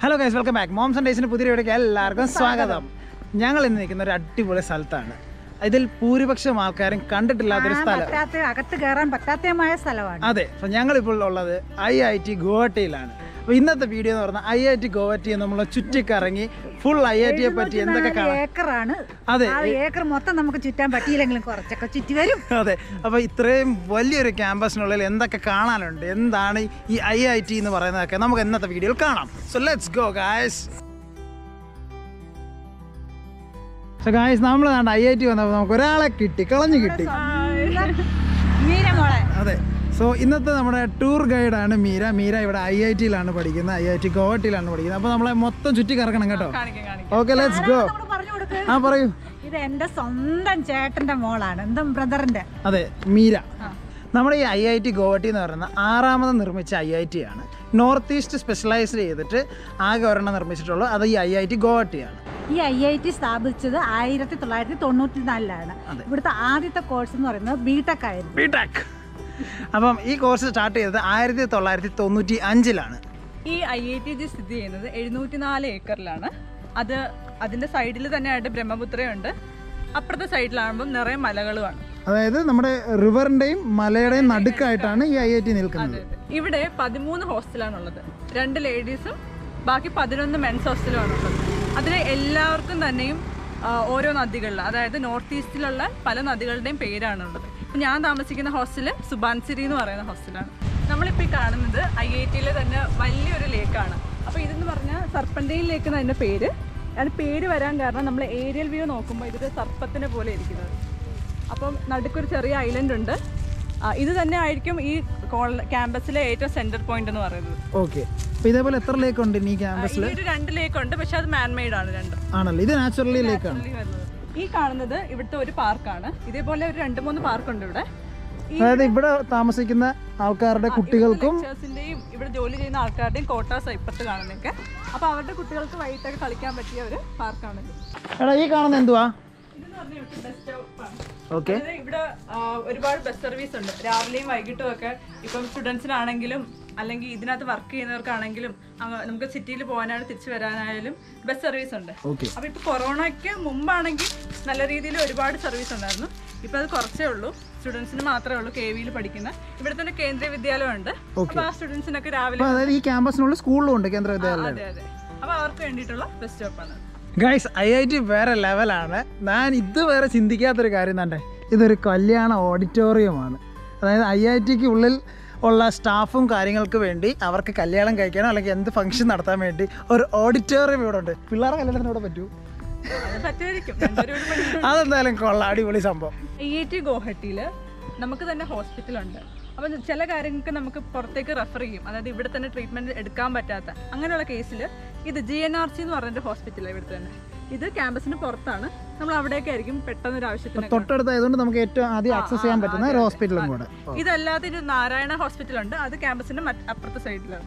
Hello guys welcome back moms and ഡേയ്സിന്റെ പുതിയ വീഡിയോക്ക് എല്ലാവർക്കും സ്വാഗതം ഞങ്ങൾ ഇന്ന് നിൽക്കുന്ന ഒരു അടിപൊളി സ്ഥലത്താണ് ഇതിൽ ഭൂരിപക്ഷം ആൾക്കാരും കണ്ടിട്ടില്ലാത്തൊരു സ്ഥലം പറ്റാത്ത അകത്ത് കയറാൻ പറ്റാത്തമായ സ്ഥലമാണ് അതെ അപ്പോൾ ഞങ്ങളിപ്പോൾ ഉള്ളത് ഐ ഐ ടി ഗുവാഹട്ടിയിലാണ് അപ്പോൾ ഇന്നത്തെ വീഡിയോ എന്ന് പറഞ്ഞാൽ ഐ ഐ ടി ഗുവാഹട്ടിയെ നമ്മൾ ചുറ്റിക്കറങ്ങി ഫുൾ ഐ ഐ ടിയെ പറ്റി എന്തൊക്കെ കാണാം ഏക്കറാണ് അതെ ആ ഏക്കർ മൊത്തം നമുക്ക് ചുറ്റാൻ പറ്റിയില്ലെങ്കിലും കുറച്ചൊക്കെ ചുറ്റി വരും അതെ അപ്പോൾ ഇത്രയും വലിയൊരു ക്യാമ്പസിനുള്ളിൽ എന്തൊക്കെ കാണാനുണ്ട് എന്താണ് ഈ ഐ ഐ ടി എന്ന് പറയുന്നതൊക്കെ നമുക്ക് ഇന്നത്തെ വീഡിയോയിൽ കാണാം so let's go guys so guys നമ്മൾ ഐ ഐ ടി വന്നപ്പോൾ നമുക്ക് ഒരാളെ കിട്ടി കളഞ്ഞു കിട്ടി മീര മോളെ അതെ സോ ഇന്നത്തെ നമ്മുടെ ടൂർ ഗൈഡാണ് മീര മീര ഇവിടെ ഐ ഐ ടിയിലാണ് പഠിക്കുന്നത് ഐ ഐ ടി ഗുവാഹട്ടിയിലാണ് പഠിക്കുന്നത് അപ്പോൾ നമ്മളെ മൊത്തം ചുറ്റി കറക്കണം കേട്ടോ ഓക്കെ ലെറ്റ്സ് ഗോ നമ്മള് പറഞ്ഞു കൊടുക്ക് ആ പറയൂ ഇത് എന്റെ സ്വന്തം ചേട്ടന്റെ മോളാണ് എന്തും ബ്രദറിന്റെ അതെ മീര നമ്മുടെ ഈ ഐ ഐ ടി ഗുവാഹട്ടി എന്ന് പറയുന്ന ആറാമത് നിർമ്മിച്ച ഐ ഐ ടി ആണ് നോർത്ത് ഈസ്റ്റ് സ്പെഷ്യലൈസ്ഡ് ചെയ്തിട്ട് ആകെ ഒരെണ്ണം നിർമ്മിച്ചിട്ടുള്ളൂ അത് ഈ ഐ ഐ ടി ഗുവാഹട്ടിയാണ് ഈ ഐ ഐ ടി സ്ഥാപിച്ചത് ആയിരത്തി തൊള്ളായിരത്തി തൊണ്ണൂറ്റി നാലിലാണ് ഇവിടുത്തെ ആദ്യത്തെ കോഴ്സ് എന്ന് പറയുന്നത് ബിടെക് ആയിരുന്നു ബിടെക് അപ്പം ഈ കോഴ്സ് സ്റ്റാർട്ട് ചെയ്തത് ആയിരത്തി തൊള്ളായിരത്തി തൊണ്ണൂറ്റി അഞ്ചിലാണ് ഈ ഐ ഐ ടി ജി സ്ഥിതി ചെയ്യുന്നത് എഴുന്നൂറ്റി നാല് ഏക്കറിലാണ് അത് അതിന്റെ സൈഡിൽ തന്നെ ആയിട്ട് ബ്രഹ്മപുത്രയുണ്ട് അപ്പുറത്തെ സൈഡിലാകുമ്പോൾ നിറയെ മലകളുമാണ് അതായത് നമ്മുടെ റിവറിന്റെയും മലയുടെയും നടുക്കായിട്ടാണ് ഈ ഐ ഐ ടി നിൽക്കുന്നത് ഇവിടെ പതിമൂന്ന് ഹോസ്റ്റലാണുള്ളത് രണ്ട് ലേഡീസും ബാക്കി പതിനൊന്ന് മെൻസ് ഹോസ്റ്റലുമാണ് ഉള്ളത് അതിൽ എല്ലാവർക്കും തന്നെയും ആ, ഓരോ നദികളിൽ അതായത് നോർത്ത് ഈസ്റ്റിലുള്ള പല നദികളുടെയും പേരാണുള്ളത് ഇപ്പം ഞാൻ താമസിക്കുന്ന ഹോസ്റ്റല് സുബാൻസിരി എന്ന് പറയുന്ന ഹോസ്റ്റലാണ് നമ്മളിപ്പോൾ ഈ കാണുന്നത് ഐ ഐ ടിയിലെ തന്നെ വലിയൊരു ലേക്കാണ് അപ്പോൾ ഇതെന്ന് പറഞ്ഞാൽ സർപ്പൻറ്റൈൻ ലേക്ക് എന്നതിൻ്റെ പേര് അത് പേര് വരാൻ കാരണം നമ്മൾ ഏരിയൽ വ്യൂ നോക്കുമ്പോൾ ഇതൊരു സർപ്പത്തിനെ പോലെ ഇരിക്കുന്നത് അപ്പം നടുക്കൊരു ചെറിയ ഐലൻഡ് ഉണ്ട് ആ, ഇത് തന്നെ ആയിരിക്കും ഈ ക്യാമ്പസിലെ ഏറ്റവും സെന്റർ പോയിന്റ് എന്ന് പറയുന്നത് ഓക്കെ അപ്പൊ ഇതേപോലെ എത്ര ലേക്ക് ഉണ്ട് ഇനി ഈ ക്യാമ്പസിൽ ഈ ഒരു രണ്ട് ലേക്ക് ഉണ്ട് പക്ഷെ അത് മാൻമെയ്ഡ് ആണ് രണ്ടും ആണല്ലോ ഇത് നാച്ചുറലി ലേക്കാണ് ഈ വരുന്നത്. ഈ കാണുന്നത് ഇവിടുത്തെ ഒരു പാർക്കാണ് ഇതേപോലെ ഒരു രണ്ട് മൂന്ന് പാർക്ക് ഉണ്ട് ഇവിടെ ഈ അതായത് ഇവിടെ താമസിക്കുന്ന ആൾക്കാരുടെ കുട്ടികൾക്കും ലെക്ചേഴ്സിന്റെയും ഇവിടെ ജോലി ചെയ്യുന്ന ആൾക്കാരുടെയും കോട്ടാസ് ഇപ്പുറത്ത് കാണുന്നൊക്കെ അപ്പൊ അവരുടെ കുട്ടികൾക്ക് വൈകിട്ടൊക്കെ കളിക്കാൻ പറ്റിയ ഒരു പാർക്കാണിത് എടാ ഈ കാണുന്ന എന്തുവാ ഇതെന്ന് പറഞ്ഞാൽ ഇവിടുത്തെ ബസ് സ്റ്റോപ്പാണ് ഓക്കെ അതായത് ഇവിടെ ആ, ഒരുപാട് ബസ് സർവീസ് ഉണ്ട് രാവിലെയും വൈകിട്ടും ഒക്കെ ഇപ്പം സ്റ്റുഡൻസിനാണെങ്കിലും അല്ലെങ്കിൽ ഇതിനകത്ത് വർക്ക് ചെയ്യുന്നവർക്കാണെങ്കിലും അങ്ങ് നമുക്ക് സിറ്റിയിൽ പോകാനാണ് തിരിച്ചു വരാനായാലും ബസ് സർവീസ് ഉണ്ട് ഓക്കെ അപ്പൊ ഇപ്പൊ കൊറോണയ്ക്ക് മുമ്പാണെങ്കിൽ നല്ല രീതിയിൽ ഒരുപാട് സർവീസ് ഉണ്ടായിരുന്നു ഇപ്പൊ അത് കുറച്ചേ ഉള്ളൂ സ്റ്റുഡൻസിന് മാത്രമേ ഉള്ളൂ കെ വിയിൽ പഠിക്കുന്ന ഇവിടെ തന്നെ കേന്ദ്രീയ വിദ്യാലയം ഉണ്ട് അപ്പൊ ആ സ്റ്റുഡൻസിനൊക്കെ രാവിലെ അപ്പൊ അതായത് ഈ ക്യാമ്പസിനുള്ള സ്കൂളിലും ഉണ്ട് കേന്ദ്ര വിദ്യാലയം അതെ അതെ അപ്പൊ അവർക്ക് വേണ്ടിയിട്ടുള്ള ബസ് സ്റ്റോപ്പാണ് ഗൈസ് ഐ ഐ ടി വേറെ ലെവലാണ് ഞാൻ ഇതുവരെ ചിന്തിക്കാത്തൊരു കാര്യം തന്നെ ഇതൊരു കല്യാണ ഓഡിറ്റോറിയമാണ് അതായത് ഐ ഐ ടിക്ക് ഉള്ളിൽ ഉള്ള സ്റ്റാഫും കാര്യങ്ങൾക്ക് വേണ്ടി അവർക്ക് കല്യാണം കഴിക്കാനോ അല്ലെങ്കിൽ എന്ത് ഫംഗ്ഷൻ നടത്താൻ വേണ്ടി ഒരു ഓഡിറ്റോറിയം ഇവിടെ ഉണ്ട് പിള്ളേരെ കല്യാണത്തിന് ഇവിടെ പറ്റൂ അത് പറ്റുമായിരിക്കും രണ്ടുപേരും ഇവിടെ പഠിക്കുന്നു അതെന്തായാലും കൊള്ളാം അടിപൊളി സംഭവം ഐ ഐ ടി ഗുവാഹട്ടിയിൽ നമുക്ക് തന്നെ ഹോസ്പിറ്റലുണ്ട് അപ്പം ചില കാര്യങ്ങൾക്ക് നമുക്ക് പുറത്തേക്ക് റെഫർ ചെയ്യും അതായത് ഇവിടെ തന്നെ ട്രീറ്റ്മെന്റ് എടുക്കാൻ പറ്റാത്ത അങ്ങനെയുള്ള കേസിൽ ഇത് ജി എൻ ആർ സി എന്ന് പറഞ്ഞൊരു ഹോസ്പിറ്റലാണ് ഇവിടെ തന്നെ ഇത് ക്യാമ്പസിന് പുറത്താണ് നമ്മൾ അവിടേക്ക് ആയിരിക്കും പെട്ടെന്ന് ഒരു ആവശ്യത്തിന് തൊട്ടടുത്തായതുകൊണ്ട് നമുക്ക് ഏറ്റവും ആദ്യം ആക്സസ് ചെയ്യാൻ പറ്റുന്ന ഒരു ഹോസ്പിറ്റലും കൂടെ ഇതല്ലാതെ ഒരു നാരായണ ഹോസ്പിറ്റൽ ഉണ്ട് അത് ക്യാമ്പസിന്റെ മറ്റ് അപ്പുറത്തെ സൈഡിലാണ്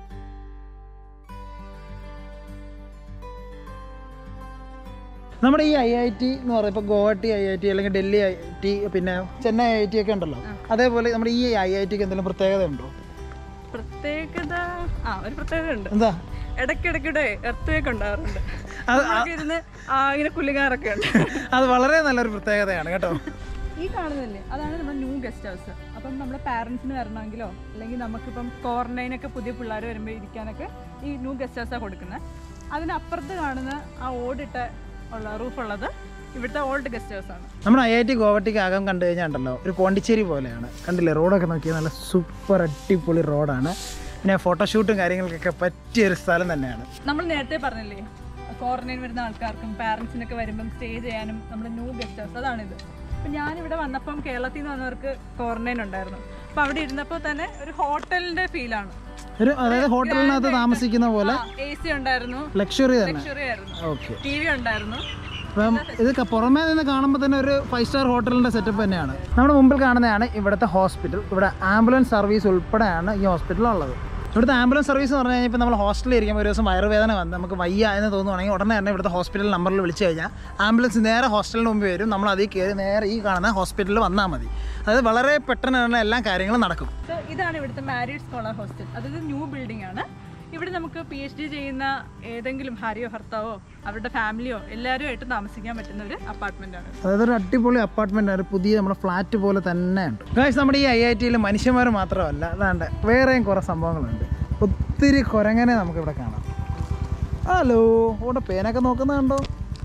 നമ്മുടെ ഈ ഐ ഐ ടി എന്ന് പറയുമ്പോൾ ഇപ്പോൾ ഗുവാഹട്ടി ഐ ഐ ടി അല്ലെങ്കിൽ ഡൽഹി ഐ ടി പിന്നെ ചെന്നൈ ഐ ടി ഒക്കെ ഉണ്ടല്ലോ അതേപോലെ നമ്മുടെ ഈ ഐ ഐ ടിക്ക് എന്തെങ്കിലും പ്രത്യേകത ഉണ്ടോ പ്രത്യേകത ആ ഒരു പ്രത്യേകത ഉണ്ട് എന്താ ഇടയ്ക്കിടയ്ക്കിടെ എർത്ത് വേക്ക് ഉണ്ടാകാറുണ്ട് അത് നമുക്ക് ഇരുന്ന് ആ, ഇങ്ങനെ കുലുങ്ങാറൊക്കെ ഉണ്ട് അത് വളരെ നല്ലൊരു പ്രത്യേകതയാണ് കേട്ടോ ഈ കാണുന്നില്ലേ അതാണ് നമ്മുടെ ന്യൂ ഗസ്റ്റ് ഹൗസ് അപ്പം നമ്മുടെ പാരൻസിന് വരണമെങ്കിലോ അല്ലെങ്കിൽ നമുക്കിപ്പം ക്വാറന്റൈനൊക്കെ പുതിയ പിള്ളേർ വരുമ്പോൾ ഇരിക്കാനൊക്കെ ഈ ന്യൂ ഗസ്റ്റ് ഹൗസാണ് കൊടുക്കുന്നത് അതിനപ്പുറത്ത് കാണുന്ന ആ ഓടിട്ട ഉള്ള റൂഫുള്ളത് ഇവിടുത്തെ ഓൾഡ് ഗസ്റ്റ് ഹൗസ് ആണ് നമ്മുടെ ഐ ഐ ടി ഗോവട്ടിക്ക് അകം കണ്ടു കഴിഞ്ഞാൽ ഉണ്ടല്ലോ ഒരു പോണ്ടിച്ചേരി പോലെയാണ് കണ്ടില്ലേ റോഡൊക്കെ നോക്കിയാൽ നല്ല സൂപ്പർ അടിപൊളി റോഡാണ് പിന്നെ ഫോട്ടോഷൂട്ടും കാര്യങ്ങൾക്കൊക്കെ പറ്റിയ ഒരു സ്ഥലം തന്നെയാണ് നമ്മൾ നേരത്തെ പറഞ്ഞില്ലേ ക്വാറന്റൈൻ വരുന്ന ആൾക്കാർക്കും പാരൻസിനൊക്കെ വരുമ്പം സ്റ്റേ ചെയ്യാനും നമ്മുടെ ന്യൂ ഗസ്റ്റ് ഹൗസ് അതാണിത് അപ്പം ഞാനിവിടെ വന്നപ്പം കേരളത്തിൽ നിന്ന് വന്നവർക്ക് ക്വാറന്റൈൻ ഉണ്ടായിരുന്നു അപ്പം അവിടെ ഇരുന്നപ്പോൾ തന്നെ ഒരു ഹോട്ടലിന്റെ ഫീലാണ് ഒരു അതായത് ഹോട്ടലിനകത്ത് താമസിക്കുന്ന പോലെ എ സി ഉണ്ടായിരുന്നു ലക്ഷറി തന്നെ ലക്ഷറി ആയിരുന്നു ഓക്കെ ടി വി ഉണ്ടായിരുന്നു അപ്പം ഇത് ക- പുറമേ നിന്ന് കാണുമ്പോൾ തന്നെ ഒരു ഫൈവ് സ്റ്റാർ ഹോട്ടലിൻ്റെ സെറ്റപ്പ് തന്നെയാണ് നമ്മുടെ മുമ്പിൽ കാണുന്നതാണ് ഇവിടുത്തെ ഹോസ്പിറ്റൽ ഇവിടെ ആംബുലൻസ് സർവീസ് ഉൾപ്പെടെയാണ് ഈ ഹോസ്പിറ്റൽ ഉള്ളത് ഇവിടുത്തെ ആംബുലൻസ് സർവീസ് എന്ന് പറഞ്ഞു കഴിഞ്ഞാൽ ഇപ്പോൾ നമ്മൾ ഹോസ്റ്റലിൽ ഇരിക്കുമ്പോൾ ഒരു ദിവസം വയറുവേദന വന്ന് നമുക്ക് വയ്യ എന്ന് തോന്നുവാണെങ്കിൽ ഉടനെ തന്നെ ഇവിടുത്തെ ഹോസ്പിറ്റൽ നമ്പറിൽ വിളിച്ചു കഴിഞ്ഞാൽ ആംബുലൻസ് നേരെ ഹോസ്റ്റലിന് മുമ്പ് വരും നമ്മൾ അതിൽ കയറി നേരെ ഈ കാണുന്ന ഹോസ്പിറ്റലിൽ വന്നാൽ മതി അതായത് വളരെ പെട്ടെന്ന് തന്നെ എല്ലാ കാര്യങ്ങളും നടക്കും So, ഇതാണ് ഇവിടുത്തെ മാരീഡ് സ്കോളർ ഹോസ്റ്റൽ അതായത് ന്യൂ ബിൽഡിംഗ് ആണ് ഇവിടെ നമുക്ക് പി എച്ച് ഡി ചെയ്യുന്ന ഏതെങ്കിലും ഭാര്യയോ ഭർത്താവോ അവരുടെ ഫാമിലിയോ എല്ലാവരുമായിട്ട് താമസിക്കാൻ പറ്റുന്ന ഒരു അപ്പാർട്ട്മെന്റ് ആണ് അതായത് ഒരു അടിപൊളി അപ്പാർട്ട്മെന്റ് ആണ് ഒരു പുതിയ നമ്മുടെ ഫ്ലാറ്റ് പോലെ തന്നെ ഉണ്ട് ഗായ്സ് നമ്മുടെ ഈ ഐ ഐ ടിയിൽ മനുഷ്യന്മാർ മാത്രമല്ല അതാണ്ട് വേറെയും കുറേ സംഭവങ്ങളുണ്ട് ഒത്തിരി കുരങ്ങനെ നമുക്ക് ഇവിടെ കാണാം ഹലോ ഇവിടെ പേനൊക്കെ നോക്കുന്നത് കണ്ടോ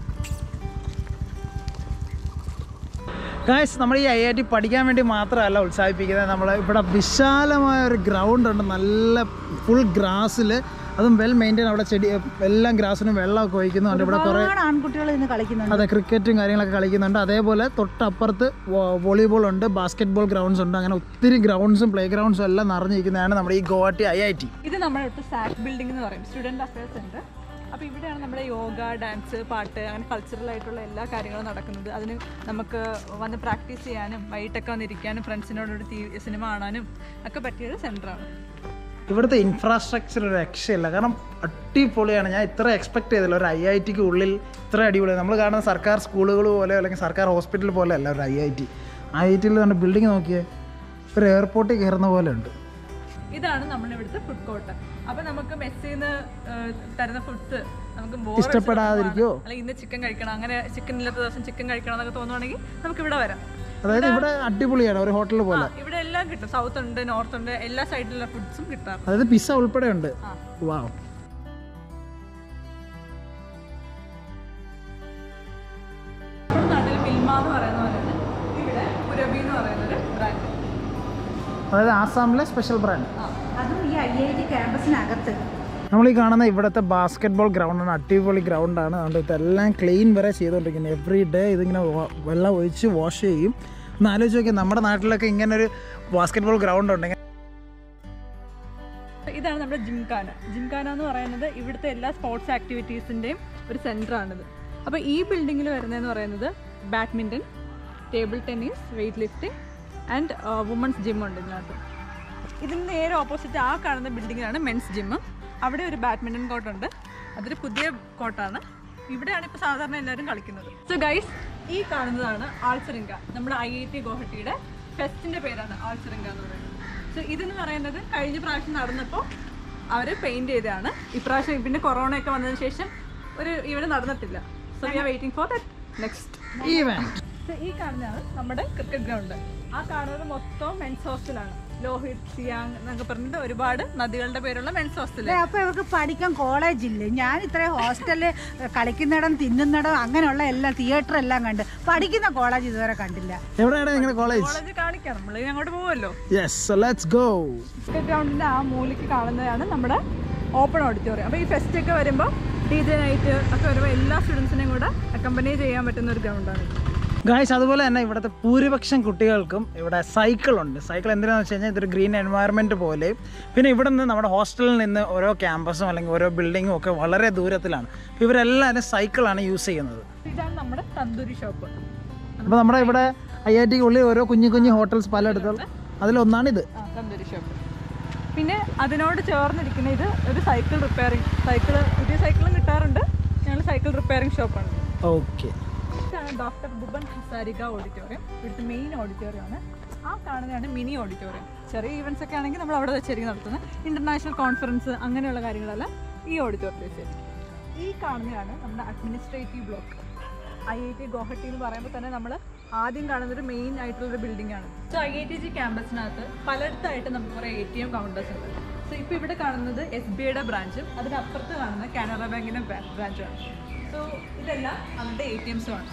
ഗായ്സ് നമ്മൾ ഈ ഐ ഐ ടി പഠിക്കാൻ വേണ്ടി മാത്രമല്ല ഉത്സാഹിപ്പിക്കുന്നത് നമ്മൾ ഇവിടെ വിശാലമായ ഒരു ഗ്രൗണ്ട് ഉണ്ട് നല്ല ഫുൾ ഗ്രാസിൽ അതും വെൽ മെയിൻറ്റെയിൻ അവിടെ ചെടി എല്ലാം ഗ്രാസിനും വെള്ളമൊക്കെ ഒഴിക്കുന്നുണ്ട് ഇവിടെ കുറേ ഒരുപാട് ആൺകുട്ടികൾ ഇന്ന് കളിക്കുന്നുണ്ട് അതെ ക്രിക്കറ്റും കാര്യങ്ങളൊക്കെ കളിക്കുന്നുണ്ട് അതേപോലെ തൊട്ടപ്പുറത്ത് വോളിബോൾ ഉണ്ട് ബാസ്കറ്റ് ബോൾ ഗ്രൗണ്ട്സ് ഉണ്ട് അങ്ങനെ ഒത്തിരി ഗ്രൗണ്ട്സും പ്ലേ ഗ്രൗണ്ട്സും എല്ലാം നിറഞ്ഞിരിക്കുന്നതാണ് നമ്മുടെ ഈ ഗുവാഹട്ടി ഐ ഐ ടി ഇത് നമ്മുടെ അടുത്ത് സാക് ബിൽഡിംഗ് എന്ന് പറയും സ്റ്റുഡൻറ് അഫയേഴ്സ് ഉണ്ട് അപ്പോൾ ഇവിടെയാണ് നമ്മുടെ യോഗ ഡാൻസ് പാട്ട് അങ്ങനെ കൾച്ചറൽ ആയിട്ടുള്ള എല്ലാ കാര്യങ്ങളും നടക്കുന്നത് അതിന് നമുക്ക് വന്ന് പ്രാക്ടീസ് ചെയ്യാനും വൈകിട്ടൊക്കെ വന്നിരിക്കാനും ഫ്രണ്ട്സിനോടൊരു സിനിമ കാണാനും ഒക്കെ പറ്റിയൊരു സെൻ്ററാണ് ഇവിടുത്തെ ഇൻഫ്രാസ്ട്രക്ചർ ഒരു രക്ഷയില്ല കാരണം അടിപൊളിയാണ് ഞാൻ ഇത്ര എക്സ്പെക്ട് ചെയ്തില്ല ഒരു ഐ ഐ ടിക്ക് ഉള്ളിൽ ഇത്ര അടിപൊളിയാണ് നമ്മൾ കാണുന്ന സർക്കാർ സ്കൂളുകൾ പോലെ അല്ലെങ്കിൽ സർക്കാർ ഹോസ്പിറ്റൽ പോലെ അല്ല ഒരു I I T I I ടിയിൽ തന്നെ ബിൽഡിംഗ് നോക്കിയേ ഒരു എയർപോർട്ടിൽ കയറുന്ന പോലെ ഉണ്ട് ഇതാണ് നമ്മുടെ ഇവിടുത്തെ ഫുഡ് കോർട്ട് അപ്പോൾ നമുക്ക് മെസ്സിൽ നിന്ന് തരുന്ന ഫുഡ്സ് നമുക്ക് bore ഇഷ്ടപ്പെടാതിരിക്കുവോ? അടിച്ചിട്ട് അല്ലെങ്കിൽ ഇന്ന് ചിക്കൻ കഴിക്കണം അങ്ങനെ ചിക്കൻ ഇല്ലാത്ത ദിവസം ചിക്കൻ കഴിക്കണം എന്നൊക്കെ തോന്നുവാണെങ്കിൽ നമുക്ക് ഇവിടെ വരാം അതായത് ഇവിടെ അടിപൊളിയാണ് ഒരു ഹോട്ടൽ പോലെ ആ, ഇവിടെ എല്ലാം കിട്ടും സൗത്ത് ഉണ്ട് നോർത്ത് ഉണ്ട് എല്ലാ സൈഡിലുള്ള ഫുഡ്സും കിട്ടാറുണ്ട് അതായത് പിസ്സ ഉൾപ്പെടെ ഉണ്ട് ആ. വാവ് നമ്മുടെ നാട്ടിൽ മിൽമ എന്ന് പറയുന്ന പോലെ തന്നെ ഇവിടെ പുരബി എന്ന് പറയുന്ന ഒരു ബ്രാൻഡ് അതായത് ആസാമിലെ സ്പെഷ്യൽ ബ്രാൻഡ് അതും ഈ ഐ ഐ ടി ക്യാമ്പസിനകത്ത് നമ്മൾ ഈ കാണുന്ന ഇവിടുത്തെ ബാസ്കറ്റ് ബോൾ ഗ്രൗണ്ടാണ് അടിപൊളി ഗ്രൗണ്ടാണ് അതുകൊണ്ട് ഇതെല്ലാം ക്ലീൻ വരെ ചെയ്തുകൊണ്ടിരിക്കുന്നത് എവറി ഡേ ഇതിങ്ങനെ വ- വെള്ളം ഒഴിച്ച് വാഷ് ചെയ്യും ഒന്ന് ആലോചിച്ച് നോക്കിയാൽ നമ്മുടെ നാട്ടിലൊക്കെ ഇങ്ങനെ ഒരു ബാസ്കറ്റ് ബോൾ ഗ്രൗണ്ട് ഉണ്ടെങ്കിൽ ഇതാണ് നമ്മുടെ ജിംഖാന ജിംഖാന എന്ന് പറയുന്നത് ഇവിടുത്തെ എല്ലാ സ്പോർട്സ് ആക്ടിവിറ്റീസിൻ്റെയും ഒരു സെൻറ്ററാണിത് അപ്പോൾ ഈ ബിൽഡിങ്ങിൽ വരുന്നതെന്ന് പറയുന്നത് badminton table tennis weight lifting and women's gym ഉണ്ട് ഇതിനകത്ത് ഇതിന് നേരെ ഓപ്പോസിറ്റ് ആ കാണുന്ന ബിൽഡിങ്ങിലാണ് മെൻസ് ജിമ്മ് അവിടെ ഒരു ബാഡ്മിൻ്റൺ കോർട്ടുണ്ട് അതൊരു പുതിയ കോർട്ടാണ് ഇവിടെയാണ് ഇപ്പോൾ സാധാരണ എല്ലാവരും കളിക്കുന്നത് സോ ഗൈസ് ഈ കാണുന്നതാണ് ആൾച്ചറിങ്ക നമ്മുടെ ഐ ഐ ടി ഗുവാഹട്ടിയുടെ ഫെസ്റ്റിൻ്റെ പേരാണ് ആൾച്ചറിങ്ക എന്ന് പറയുന്നത് സോ ഇതെന്ന് പറയുന്നത് കഴിഞ്ഞ പ്രാവശ്യം നടന്നപ്പോൾ അവർ പെയിൻറ് ചെയ്തതാണ് ഇപ്രാവശ്യം പിന്നെ കൊറോണ ഒക്കെ വന്നതിന് ശേഷം ഒരു ഇവിടെ നടന്നിട്ടില്ല so we are waiting for that next event So, ഈ കാണുന്നതാണ് നമ്മുടെ ക്രിക്കറ്റ് ഗ്രൗണ്ട് ആ കാണുന്നത് മൊത്തം മെൻസ് ഹോസ്റ്റലാണ് ലോഹിത് സിയാങ് എന്നൊക്കെ പറഞ്ഞിട്ട് ഒരുപാട് നദികളുടെ പേരുള്ള മെൻസ് ഹോസ്റ്റല് അപ്പൊ ഇവർക്ക് പഠിക്കാൻ കോളേജ് ഇല്ലേ ഞാൻ ഇത്രയും ഹോസ്റ്റലിൽ കളിക്കുന്നിടം തിന്നുന്നിടം അങ്ങനെയുള്ള എല്ലാം തിയേറ്റർ എല്ലാം കണ്ട് പഠിക്കുന്ന കോളേജ് ഇതുവരെ കണ്ടില്ല എവിടെയാണ് നിങ്ങളുടെ കോളേജ് കോളേജ് കാണിക്കാം നമ്മൾ അങ്ങോട്ട് പോവല്ലോ യെസ് ലെറ്റ്സ് ഗോ ക്രിക്കറ്റ് ഗ്രൗണ്ടിന്റെ ആ മൂലയ്ക്ക് കാണുന്നതാണ് നമ്മുടെ ഓപ്പൺ ഓഡിറ്റോറിയം അപ്പോൾ ഈ ഫെസ്റ്റ് ഒക്കെ വരുമ്പോൾ ഡി ജെ നൈറ്റ് ഒക്കെ വരുമ്പോൾ എല്ലാ സ്റ്റുഡൻസിനെയും കൂടെ അക്കമ്പനി ചെയ്യാൻ പറ്റുന്ന ഒരു ഗ്രൗണ്ടാണ് ഗായ്സ് അതുപോലെ തന്നെ ഇവിടുത്തെ ഭൂരിപക്ഷം കുട്ടികൾക്കും ഇവിടെ സൈക്കിൾ ഉണ്ട് സൈക്കിൾ എന്തിനാന്ന് വെച്ച് കഴിഞ്ഞാൽ ഇതൊരു ഗ്രീൻ എൻവയറമെൻറ്റ് പോലെ പിന്നെ ഇവിടെ നിന്ന് നമ്മുടെ ഹോസ്റ്റലിൽ നിന്ന് ഓരോ ക്യാമ്പസും അല്ലെങ്കിൽ ഓരോ ബിൽഡിങ്ങും ഒക്കെ വളരെ ദൂരത്തിലാണ് അപ്പോൾ ഇവരെല്ലാവരും സൈക്കിളാണ് യൂസ് ചെയ്യുന്നത് ഇതാണ് നമ്മുടെ തന്തൂരി ഷോപ്പ് അപ്പോൾ നമ്മുടെ ഇവിടെ ഐ ഐ ടിക്ക് ഉള്ളിൽ ഓരോ കുഞ്ഞു കുഞ്ഞു ഹോട്ടൽസ് പലയിടത്തും അതിലൊന്നാണിത് ആ തന്തൂരി ഷോപ്പ് പിന്നെ അതിനോട് ചേർന്നിരിക്കുന്ന ഇത് ഒരു സൈക്കിൾ റിപ്പയറിംഗ് സൈക്കിൾ പുതിയ സൈക്കിളും കിട്ടാറുണ്ട് ഞങ്ങൾ സൈക്കിൾ റിപ്പയറിംഗ് ഷോപ്പാണ് ഓക്കെ ഇതാണ് ഡോക്ടർ ബുബൻ ഹസാരിക ഓഡിറ്റോറിയം ഇവിടുത്തെ മെയിൻ ഓഡിറ്റോറിയം ആണ് ആ കാണുന്നതാണ് മിനി ഓഡിറ്റോറിയം ചെറിയ ഈവൻസ് ഒക്കെ ആണെങ്കിൽ നമ്മൾ അവിടെ വെച്ചായിരിക്കും നടത്തുന്നത് ഇന്റർനാഷണൽ കോൺഫറൻസ് അങ്ങനെയുള്ള കാര്യങ്ങളെല്ലാം ഈ ഓഡിറ്റോറിയത്തിൽ വെച്ചായിരിക്കും ഈ കാണുന്നതാണ് നമ്മുടെ administrative block I I T Guwahati എന്ന് പറയുമ്പോൾ തന്നെ നമ്മൾ ആദ്യം കാണുന്ന ഒരു മെയിൻ ആയിട്ടുള്ള ഒരു ബിൽഡിംഗ് ആണ് so I I T G ക്യാമ്പസിനകത്ത് പലയിടത്തായിട്ട് നമുക്ക് കുറേ എ ടി എം കൗണ്ടേഴ്സ് ഉണ്ട് സോ ഇപ്പോൾ ഇവിടെ കാണുന്നത് എസ് ബി ഐയുടെ ബ്രാഞ്ചും അതിനപ്പുറത്ത് കാണുന്ന കാനറ ബാങ്കിൻ്റെ ബ്രാഞ്ചുമാണ് സോ ഇതെല്ലാം അവരുടെ എ ടി എംസുമാണ്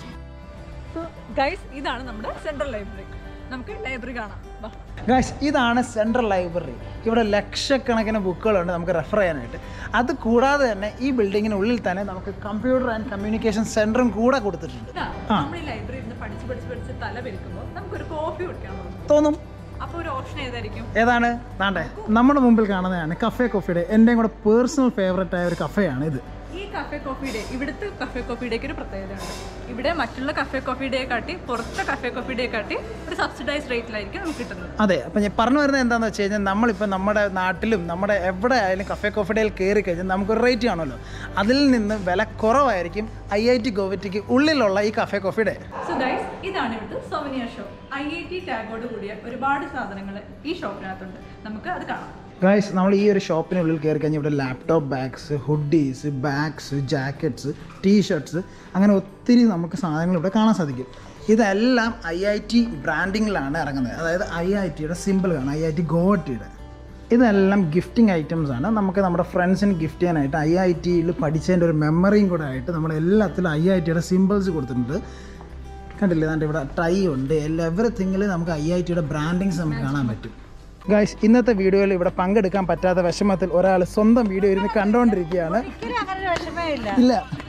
സോ ഗൈസ് ഇതാണ് നമ്മുടെ സെൻട്രൽ ലൈബ്രറി നമുക്ക് ലൈബ്രറി കാണാം വാ ഗായ്സ് ഇതാണ് സെൻട്രൽ ലൈബ്രറി ഇവിടെ ലക്ഷക്കണക്കിന് ബുക്കുകളുണ്ട് നമുക്ക് റെഫർ ചെയ്യാനായിട്ട് അത് കൂടാതെ തന്നെ ഈ ബിൽഡിങ്ങിനുള്ളിൽ തന്നെ നമുക്ക് കമ്പ്യൂട്ടർ ആൻഡ് കമ്മ്യൂണിക്കേഷൻ സെൻറ്ററും കൂടെ കൊടുത്തിട്ടുണ്ട് ഇതാ നമ്മൾ ഈ ലൈബ്രറി ഇരുന്ന് പഠിച്ച് പഠിച്ച് പഠിച്ച് തല പെരുക്കുമ്പോൾ നമുക്കൊരു കോഫി കുടിക്കാൻ തോന്നും തോന്നും അപ്പോൾ ഒരു ഓപ്ഷൻ ഏതായിരിക്കും ഏതാണ് താണ്ടേ നമ്മുടെ മുമ്പിൽ കാണുന്നതാണ് കഫേ കോഫിയുടെ എൻ്റെയും കൂടെ പേഴ്സണൽ ഫേവററ്റ് ആയ ഒരു കഫേയാണ് ഇത് ഈ കഫേ കോഫി ഡേ ഇവിടുത്തെ കഫേ കോഫി ഡേക്ക് ഒരു പ്രത്യേകതയുണ്ട് ഇവിടെ മറ്റുള്ള കഫേ കോഫി ഡേ കാട്ടി പുറത്തെ കഫേ കോഫി ഡേ കാട്ടി ഒരു സബ്സിഡൈസ് റേറ്റിലായിരിക്കും നമുക്ക് കിട്ടുന്നത് അതെ അപ്പം ഞാൻ പറഞ്ഞു വരുന്നത് എന്താണെന്ന് വെച്ച് കഴിഞ്ഞാൽ നമ്മളിപ്പോൾ നമ്മുടെ നാട്ടിലും നമ്മുടെ എവിടെ ആയാലും കഫേ കോഫിഡേയിൽ കയറി കഴിഞ്ഞാൽ നമുക്കൊരു റേറ്റ് കാണുമല്ലോ അതിൽ നിന്ന് വില കുറവായിരിക്കും ഐ ഐ ടി ഗോവറ്റിക്ക് ഉള്ളിലുള്ള ഈ കഫേ കോഫിഡേ സോ ഗൈസ് ഇതാണ് ഇവിടുത്തെ souvenir shop I I T ടാഗോട് കൂടിയ ഒരുപാട് സാധനങ്ങൾ ഈ ഷോപ്പിനകത്തുണ്ട് നമുക്ക് അത് കാണാം ഗായ്സ് നമ്മൾ ഈ ഒരു ഷോപ്പിനുള്ളിൽ കയറി കഴിഞ്ഞാൽ ഇവിടെ laptop bags hoodies bags jackets T shirts അങ്ങനെ ഒത്തിരി നമുക്ക് സാധനങ്ങൾ ഇവിടെ കാണാൻ സാധിക്കും ഇതെല്ലാം ഐ ഐ ടി ബ്രാൻഡിങ്ങിലാണ് ഇറങ്ങുന്നത് അതായത് ഐ ഐ ടിയുടെ സിമ്പിൾ കാണാം ഐ ഐ ടി ഗോവട്ടിയുടെ ഇതെല്ലാം ഗിഫ്റ്റിംഗ് ഐറ്റംസ് ആണ് നമുക്ക് നമ്മുടെ ഫ്രണ്ട്സിന് ഗിഫ്റ്റ് ചെയ്യാനായിട്ട് ഐ ഐ ടിയിൽ പഠിച്ചതിൻ്റെ ഒരു മെമ്മറിയും കൂടെ ആയിട്ട് നമ്മൾ എല്ലാത്തിലും ഐ ഐ ടിയുടെ സിമ്പിൾസ് കൊടുത്തിട്ടുണ്ട് കണ്ടില്ലേ ദാണ്ട് ഇവിടെ ടൈ ഉണ്ട് എല്ലാ എവറിത്തിങ്ങിൽ നമുക്ക് ഐ ഐ ടിയുടെ ബ്രാൻഡിങ്സ് നമുക്ക് കാണാൻ പറ്റും ഗൈസ് ഇന്നത്തെ വീഡിയോയിൽ ഇവിടെ പങ്കെടുക്കാൻ പറ്റാത്ത വിഷമത്തിൽ ഒരാൾ സ്വന്തം വീഡിയോ ഇരുന്ന് കണ്ടുകൊണ്ടിരിക്കുകയാണ് ഒരിക്കലും അങ്ങനെ ഒരു വിഷമേ ഇല്ല ഇല്ല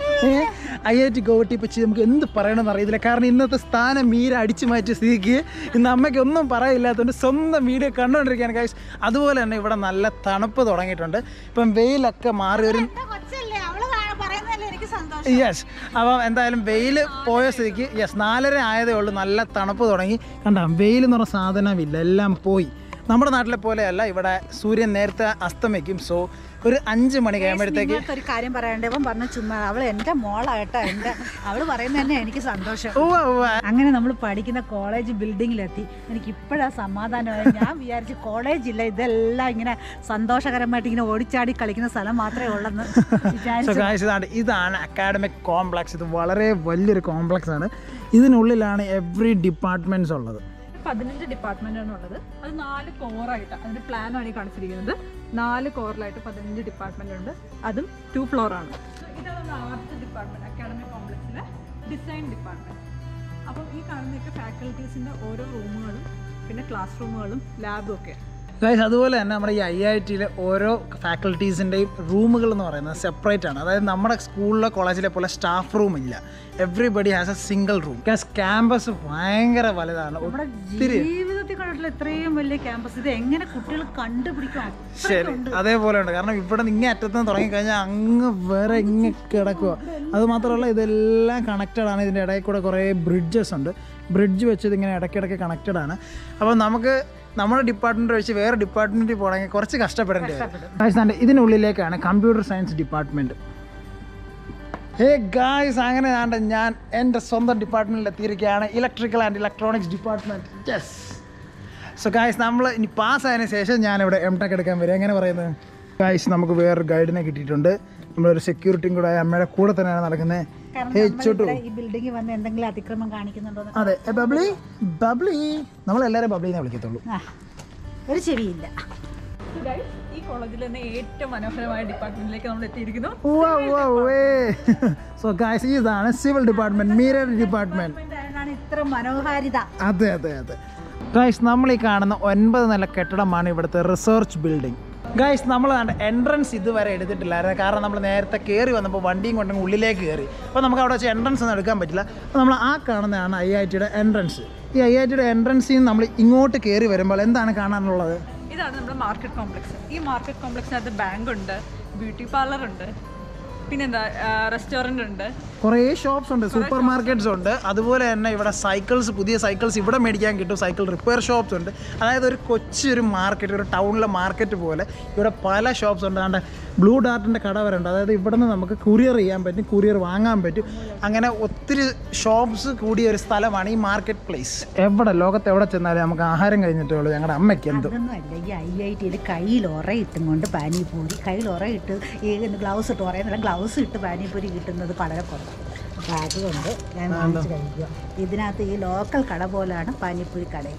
ഐ ഐ ടി ഗോവട്ടി പറ്റി നമുക്ക് എന്ത് പറയണമെന്ന് അറിയത്തില്ല കാരണം ഇന്നത്തെ സ്ഥാനം മീര അടിച്ചു മാറ്റിയ സ്ഥിതിക്ക് ഇന്ന് അമ്മയ്ക്ക് ഒന്നും പറയില്ലാത്തതുകൊണ്ട് സ്വന്തം വീഡിയോ കണ്ടുകൊണ്ടിരിക്കുകയാണ് ഗൈസ് അതുപോലെ തന്നെ ഇവിടെ നല്ല തണുപ്പ് തുടങ്ങിയിട്ടുണ്ട് ഇപ്പം വെയിലൊക്കെ മാറി ഒരു എന്റെ കൊച്ചല്ലേ അവള് കാണാൻ പറയുന്നതല്ലേ എനിക്ക് സന്തോഷം യെസ് അപ്പം എന്തായാലും വെയിൽ പോയ സ്ഥിതിക്ക് യെസ് നാലര ആയതേ ഉള്ളൂ നല്ല തണുപ്പ് തുടങ്ങി കണ്ട വെയിൽ എന്ന് പറഞ്ഞ സാധനമില്ല എല്ലാം പോയി നമ്മുടെ നാട്ടിലെ പോലെയല്ല ഇവിടെ സൂര്യൻ നേരത്തെ അസ്തമിക്കും സോ ഒരു അഞ്ച് മണി കഴിയുമ്പോഴത്തേക്ക് നിങ്ങൾക്ക് ഒരു കാര്യം പറയാണ്ട് ഇവൻ പറഞ്ഞ ചുമ്മാ അവള് എന്റെ മോളാ കേട്ടോ എന്റെ അവള് പറയുന്നത് തന്നെ എനിക്ക് സന്തോഷം ഉവ്വ ഉവ്വ അങ്ങനെ നമ്മൾ പഠിക്കുന്ന കോളേജ് ബിൽഡിങ്ങിലെത്തി എനിക്ക് ഇപ്പോഴാ സമാധാനമായി ഞാൻ വിചാരിച്ചു കോളേജില്ല ഇതെല്ലാം ഇങ്ങനെ സന്തോഷകരമായിട്ട് ഇങ്ങനെ ഓടിച്ചാടി കളിക്കുന്ന സ്ഥലം മാത്രമേ ഉള്ളെന്ന് സോ വിചാരിച്ചു ഗായ്സ് ഇതാണ് ഇതാണ് അക്കാഡമിക് കോംപ്ലക്സ് ഇത് വളരെ വലിയൊരു കോംപ്ലക്സ് ആണ് ഇതിനുള്ളിലാണ് എവറി ഡിപ്പാർട്ട്മെന്റ്സ് ഉള്ളത് പതിനഞ്ച് ഡിപ്പാർട്ട്മെന്റ് ആണ് ഉള്ളത് അത് നാല് കോറായിട്ട് അതിന്റെ പ്ലാനാണ് ഈ കാണിച്ചിരിക്കുന്നത് നാല് കോറിലായിട്ട് പതിനഞ്ച് ഡിപ്പാർട്ട്മെന്റ് ഉണ്ട് അതും ടു ഫ്ലോർ ആണ് ഇതാണ് ആർട്സ് ഡിപ്പാർട്ട്മെന്റ് അക്കാഡമിക് കോംപ്ലക്സിലെ ഡിസൈൻ ഡിപ്പാർട്ട്മെന്റ് അപ്പം ഈ കാണുന്നതൊക്കെ ഫാക്കൽറ്റീസിന്റെ ഓരോ റൂമുകളും പിന്നെ ക്ലാസ് റൂമുകളും ലാബും ഒക്കെ ഗൈസ് അതുപോലെ തന്നെ നമ്മുടെ ഈ ഐ ഐ ടിയിലെ ഓരോ ഫാക്കൽറ്റീസിൻ്റെയും റൂമുകൾ എന്ന് പറയുന്നത് സെപ്പറേറ്റ് ആണ് അതായത് നമ്മുടെ സ്കൂളിലെ കോളേജിലെ പോലെ സ്റ്റാഫ് റൂം ഇല്ല everybody has a single room campus ഭയങ്കര വലുതാണ് നമ്മുടെ ഒത്തിരി ജീവിതത്തിൽ കണ്ടിട്ടുള്ള ഇത്രയും വലിയ ക്യാമ്പസ് ഇത് എങ്ങനെ കുട്ടികൾ കണ്ടുപിടിക്കും ശരി അതേപോലെ ഉണ്ട് കാരണം ഇവിടെ നിന്ന് ഇങ്ങേ അറ്റത്ത് നിന്ന് തുടങ്ങിക്കഴിഞ്ഞാൽ അങ്ങ് വേറെ ഇങ്ങ് കിടക്കുക അത് മാത്രമല്ല ഇതെല്ലാം കണക്റ്റഡ് ആണ് ഇതിൻ്റെ ഇടയിൽ കൂടെ കുറേ ബ്രിഡ്ജസ് ഉണ്ട് ബ്രിഡ്ജ് വെച്ച് ഇതിങ്ങനെ ഇടയ്ക്കിടയ്ക്ക് കണക്റ്റഡ് ആണ് അപ്പോൾ നമുക്ക് നമ്മുടെ ഡിപ്പാർട്ട്മെൻറ്റ് വെച്ച് വേറെ ഡിപ്പാർട്ട്മെൻറ്റിൽ പോകണമെങ്കിൽ കുറച്ച് കഷ്ടപ്പെടേണ്ടി വരും ഗായ്സ് ഇതിനുള്ളിലേക്കാണ് computer science department hey guys അങ്ങനെ ആണ്ട് ഞാൻ എൻ്റെ സ്വന്തം ഡിപ്പാർട്ട്മെൻറ്റിൽ എത്തിയിരിക്കുകയാണ് electrical and electronics department yes so guys നമ്മൾ ഇനി പാസ്സായതിനു ശേഷം ഞാനിവിടെ എം ടെക് എടുക്കാൻ വരും എങ്ങനെ പറയുന്നത് ഗായ്സ് നമുക്ക് വേറൊരു ഗൈഡിനെ കിട്ടിയിട്ടുണ്ട് നമ്മളൊരു സെക്യൂരിറ്റിയും കൂടെ ആയ അമ്മയുടെ കൂടെ തന്നെയാണ് നടക്കുന്നത് ഹേ ചോട്ടു കാരണം ഈ ബിൽഡിംഗിൽ വന്ന് എന്തെങ്കിലും അതിക്രമം കാണിക്കുന്നുണ്ടോ എന്ന് അതെ ഏ, ബബ്ലി ബബ്ലി നമ്മളെല്ലാവരും ബബ്ലിനെ വിളിക്കത്തുള്ളൂ ആ, ഒരു ചെവിയില്ല Guys, ഈ കോളേജിൽ തന്നെ ഏറ്റവും മനോഹരമായ ഡിപ്പാർട്ട്മെന്റിലേക്ക് നമ്മൾ എത്തിയിരിക്കുന്നു സോ ഗായ്സ് ഇതാണ് സിവിൽ ഡിപ്പാർട്ട്മെന്റ് മീരയുടെ ഡിപ്പാർട്ട്മെന്റ് അതുകൊണ്ടാണ് ഇത്ര മനോഹാരിത അതെ അതെ അതെ ഗൈസ് നമ്മൾ ഈ കാണുന്ന ഒൻപത് നില കെട്ടിടമാണ് ഇവിടുത്തെ റിസർച്ച് ബിൽഡിംഗ് ഗൈസ് നമ്മൾ എൻട്രൻസ് ഇതുവരെ എടുത്തിട്ടില്ലായിരുന്നു കാരണം നമ്മൾ നേരത്തെ കയറി വന്നപ്പോൾ വണ്ടിയും കൊണ്ടങ്ങ് ഉള്ളിലേക്ക് കയറി അപ്പോൾ നമുക്ക് അവിടെ വെച്ച് എൻട്രൻസ് ഒന്നും എടുക്കാൻ പറ്റില്ല അപ്പോൾ നമ്മൾ ആ കാണുന്നതാണ് ഐ ഐ ടിയുടെ എൻട്രൻസ് ഈ ഐ ഐ ടിയുടെ എൻട്രൻസിൽ നിന്ന് നമ്മൾ ഇങ്ങോട്ട് കയറി വരുമ്പോൾ എന്താണ് കാണാനുള്ളത് ഇതാണ് നമ്മുടെ മാർക്കറ്റ് കോംപ്ലക്സ് ഈ മാർക്കറ്റ് കോംപ്ലക്സിനകത്ത് ബാങ്ക് ഉണ്ട് ബ്യൂട്ടി പാർലർ ഉണ്ട് പിന്നെന്താ റെസ്റ്റോറൻ്റ് ഉണ്ട് കുറേ ഷോപ്സ് ഉണ്ട് സൂപ്പർ മാർക്കറ്റ്സ് ഉണ്ട് അതുപോലെ തന്നെ ഇവിടെ സൈക്കിൾസ് പുതിയ സൈക്കിൾസ് ഇവിടെ മേടിക്കാൻ കിട്ടും സൈക്കിൾ റിപ്പയർ ഷോപ്സ് ഉണ്ട് അതായത് ഒരു കൊച്ചൊരു മാർക്കറ്റ് ഒരു ടൗണിലെ മാർക്കറ്റ് പോലെ ഇവിടെ പല ഷോപ്സ് ഉണ്ട് അതുകൊണ്ട് ബ്ലൂ ഡാർട്ടിൻ്റെ കട വരെ ഉണ്ട് അതായത് ഇവിടെ നിന്ന് നമുക്ക് കുറിയർ ചെയ്യാൻ പറ്റും കുറിയർ വാങ്ങാൻ പറ്റും അങ്ങനെ ഒത്തിരി ഷോപ്സ് കൂടിയ ഒരു സ്ഥലമാണ് ഈ മാർക്കറ്റ് പ്ലേസ് എവിടെ ലോകത്ത് എവിടെ ചെന്നാലും നമുക്ക് ആഹാരം കഴിഞ്ഞിട്ടേ ഉള്ളൂ ഞങ്ങളുടെ അമ്മയ്ക്ക് എന്തും അതൊന്നും അല്ല ഈ ഐ ഐ ടിയിൽ കയ്യിൽ ഉറയിട്ടും കൊണ്ട് പാനിപൂരി കയ്യിൽ ഉറയിട്ട് ഈ ഗ്ലൗസ് ഇട്ട് ഉറയുന്നില്ല ഗ്ലൗസ് ഇട്ട് പാനിപൂരി കിട്ടുന്നത് വളരെ കുറവാണ് അപ്പം അതുകൊണ്ട് ഞാൻ വാങ്ങിച്ച് കഴിക്കുക ഇതിനകത്ത് ഈ ലോക്കൽ കട പോലാണ് പാനിപ്പൂരി കടയിൽ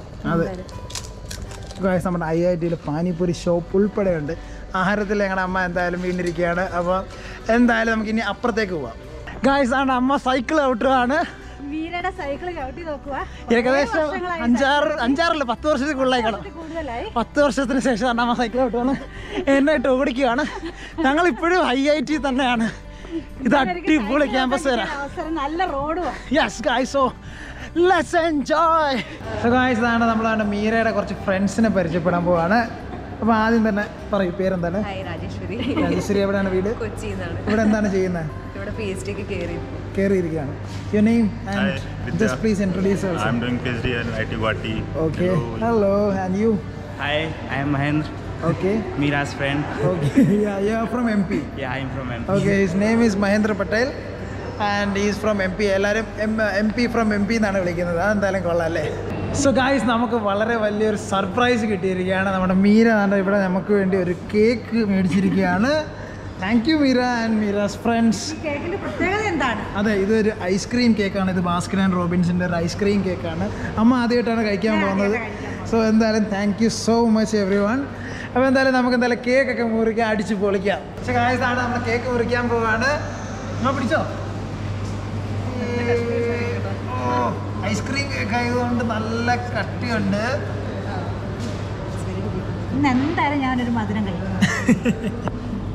ഗായ്സ് നമ്മുടെ ഐ ഐ ടിയിൽ പാനിപ്പൂരി ഷോപ്പ് ഉൾപ്പെടെ ഉണ്ട് ആഹാരത്തിൽ ഞങ്ങളുടെ അമ്മ എന്തായാലും വീണ്ടിരിക്കുകയാണ് അപ്പോൾ എന്തായാലും നമുക്ക് ഇനി അപ്പുറത്തേക്ക് പോവാം ഗായ്സ് ആണ് അമ്മ സൈക്കിൾ ഔട്ടറാണ് മീരയുടെ സൈക്കിൾ ചവിട്ടി നോക്കുക ഏകദേശം അഞ്ചാറ് അഞ്ചാറല്ല പത്ത് വർഷത്തേക്കുള്ളായി കാണാം കൂടുതലായി പത്ത് വർഷത്തിന് ശേഷം അമ്മ സൈക്കിൾ ഔട്ടാണ് എന്നായിട്ട് ഓടിക്കുകയാണ് ഞങ്ങൾ ഇപ്പോഴും ഐ ഐ ടി തന്നെയാണ് ഇത് അടിപൊളി ക്യാമ്പസ് വരാം അവസരം നല്ല റോഡുമാണ് yes guys so let's enjoy so guys ആണ് നമ്മളാണ് മീരയുടെ കുറച്ച് ഫ്രണ്ട്സിനെ പരിചയപ്പെടാൻ പോവാണ് അപ്പോൾ ആദ്യം തന്നെ പറയൂ പേരെന്താണ് ഹായ് രാജേശ്വരി രാജശ്രീ എവിടെയാണ് വീട് കൊച്ചിയിൽ നിന്നാണ് ഇവിടെ എന്താണ് ചെയ്യുന്നത് ഇവിടെ പി എച്ച് ഡിക്ക് കയറി കയറിയിരിക്കുകയാണ് your name and Vidya. Just please introduce also I'm doing PhD at IIT Guwahati. Okay Hello. Hello and you Hi, I am Mahendra, okay Mira's friend. Okay you are from M P Yeah, I am from MP. Okay his name is Mahendra Patel and is from M P എല്ലാവരും M M P from M P എന്നാണ് വിളിക്കുന്നത് അതെന്തായാലും കൊള്ളാം അല്ലേ so guys നമുക്ക് വളരെ വലിയൊരു surprise കിട്ടിയിരിക്കുകയാണ് നമ്മുടെ മീര ദാണ്ട ഇവിടെ നമുക്ക് വേണ്ടി ഒരു കേക്ക് മേടിച്ചിരിക്കുകയാണ് thank you Meera and Meera's friends ഈ കേക്കിന്റെ പ്രത്യേകത എന്താണ് അതെ ഇതൊരു ഐസ്ക്രീം കേക്കാണ് ഇത് ബാസ്കൻ ആൻഡ് റോബിൻസിൻ്റെ ഒരു ഐസ്ക്രീം കേക്കാണ് അമ്മ ആദ്യമായിട്ടാണ് കഴിക്കാൻ പോകുന്നത് സോ എന്തായാലും thank you so much everyone അപ്പോൾ എന്തായാലും നമുക്ക് എന്തായാലും കേക്കൊക്കെ മുറിക്കാൻ അടിച്ച് പൊളിക്കാം പക്ഷേ കായത്താണ് നമ്മൾ കേക്ക് മുറിക്കാൻ പോവാണ് നമ്മൾ പിടിച്ചോ ഐസ്ക്രീം കേക്ക് ആയതുകൊണ്ട് നല്ല കട്ടിയുണ്ട് ഇന്ന് എന്തായാലും ഞാനൊരു മധുരം കഴിക്കും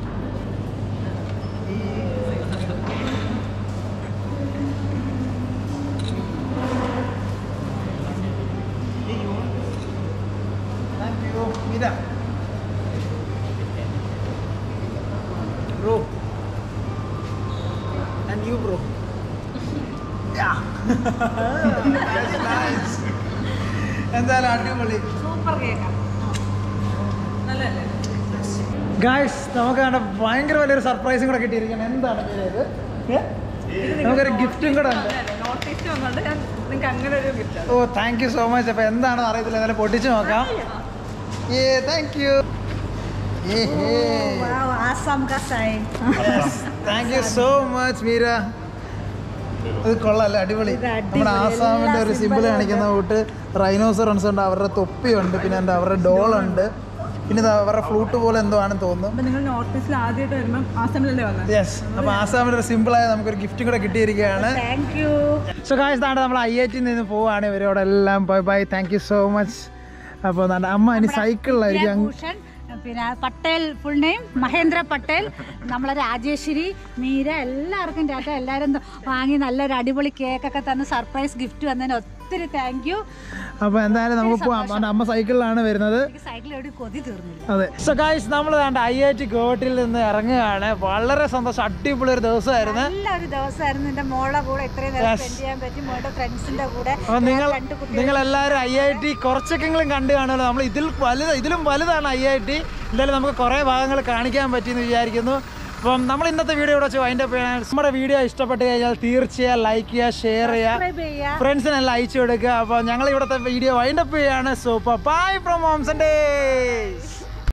thank you Meera bro and you bro എന്തായാലും അടിപൊളി സൂപ്പർ കേക്കാണ് നല്ലതല്ലേ ഗായ്സ് നമുക്ക് കണ്ട ഭയങ്കര വലിയൊരു സർപ്രൈസും കൂടെ കിട്ടിയിരിക്കണം എന്താണ് മീര ഇത് ഏ? നമുക്കൊരു ഗിഫ്റ്റും കൂടെ ഉണ്ട് നോർത്ത് ഈസ്റ്റ് വന്നുകൊണ്ട് ഞാൻ നിങ്ങൾക്ക് അങ്ങനെ ഒരു gift oh thank you so much അപ്പോൾ എന്താണെന്ന് അറിയത്തില്ല എന്തായാലും പൊട്ടിച്ച് നോക്കാം ഏ താങ്ക് യു ആസാം കാ sign thank you so much Meera ഇത് കൊള്ളാല്ലേ അടിപൊളി ഇത് അടിപൊളി. നമ്മുടെ ആസാമിന്റെ ഒരു എല്ലാ സിമ്പിൾ symbol കാണിക്കുന്ന കൂട്ട് റൈനോസറൻസ് ഉണ്ട് അവരുടെ തൊപ്പിയുണ്ട് പിന്നെ എന്താ അവരുടെ ഡോളുണ്ട് പിന്നെ ഇത് അവരുടെ ഫ്ലൂട്ട് പോലെ എന്തോ ആണെന്ന് തോന്നുന്നു അപ്പം നിങ്ങൾ നോർത്ത് ഈസ്റ്റിൽ ആദ്യമായിട്ട് വരുമ്പം ആസാമിലല്ലേ വന്നത് യെസ് അപ്പോൾ ആസാമിന്റെ ഒരു സിമ്പിളായ നമുക്കൊരു ഗിഫ്റ്റ് കൂടെ കിട്ടിയിരിക്കുകയാണ് താങ്ക് യു സോ കാശ് താണ്ട് നമ്മൾ ഐ ഐ ടിയിൽ നിന്ന് പോവുകയാണ് ഇവരോടെല്ലാം bye bye thank you so much അപ്പോൾ താണ്ട അമ്മ ഇനി സൈക്കിളിലായിരിക്കും അങ്ങ് ഭൂഷൺ പിന്നെ പട്ടേൽ ഫുൾ നെയിം മഹേന്ദ്ര പട്ടേൽ നമ്മളെ രാജേശ്വരി മീര എല്ലാവർക്കും ടാറ്റ എല്ലാവരും ത- വാങ്ങി നല്ലൊരു അടിപൊളി കേക്കൊക്കെ തന്ന് സർപ്രൈസ് ഗിഫ്റ്റ് വന്നതിന് ഒത്തിരി താങ്ക് യു അപ്പോൾ എന്തായാലും നമുക്ക് പോവാം അതുകൊണ്ട് അമ്മ സൈക്കിളിലാണ് വരുന്നത് എനിക്ക് സൈക്കിൾ എവിടെ കൊതി തീർന്നില്ല അതെ സോ ഗായ്സ് നമ്മൾ വേണ്ട ഐ ഐ ടി ഗോവട്ടിൽ നിന്ന് ഇറങ്ങുകയാണ് വളരെ സന്തോഷം അടിപൊളി ഒരു ദിവസമായിരുന്നു നല്ലൊരു ദിവസമായിരുന്നു എൻ്റെ മോളെ കൂടെ ഇത്രയും നേരം സ്പെൻഡ് ചെയ്യാൻ പറ്റി മോളുടെ ഫ്രണ്ട്സിന്റെ കൂടെ അപ്പോൾ നിങ്ങൾ രണ്ട് കുട്ടികൾ നിങ്ങൾ എല്ലാവരും ഐ ഐ ടി കുറച്ചൊക്കെങ്കിലും കണ്ടു കാണുമല്ലോ നമ്മൾ ഇതിൽ വലുത് ഇതിലും വലുതാണ് ഐ ഐ ടി എന്തായാലും നമുക്ക് കുറേ ഭാഗങ്ങൾ കാണിക്കാൻ പറ്റിയെന്ന് വിചാരിക്കുന്നു അപ്പം നമ്മൾ ഇന്നത്തെ വീഡിയോ ഇവിടെ വെച്ച് വൈൻഡ് അപ്പ് ചെയ്യാൻ നമ്മുടെ വീഡിയോ ഇഷ്ടപ്പെട്ട് കഴിഞ്ഞാൽ തീർച്ചയായും ലൈക്ക് ചെയ്യുക ഷെയർ ചെയ്യുക സബ്സ്ക്രൈബ് ചെയ്യുക ഫ്രണ്ട്സിനെല്ലാം അയച്ചു കൊടുക്കുക അപ്പോൾ ഞങ്ങൾ ഇവിടുത്തെ വീഡിയോ വൈൻഡ് അപ്പ് ചെയ്യാണ് so bye from homes and days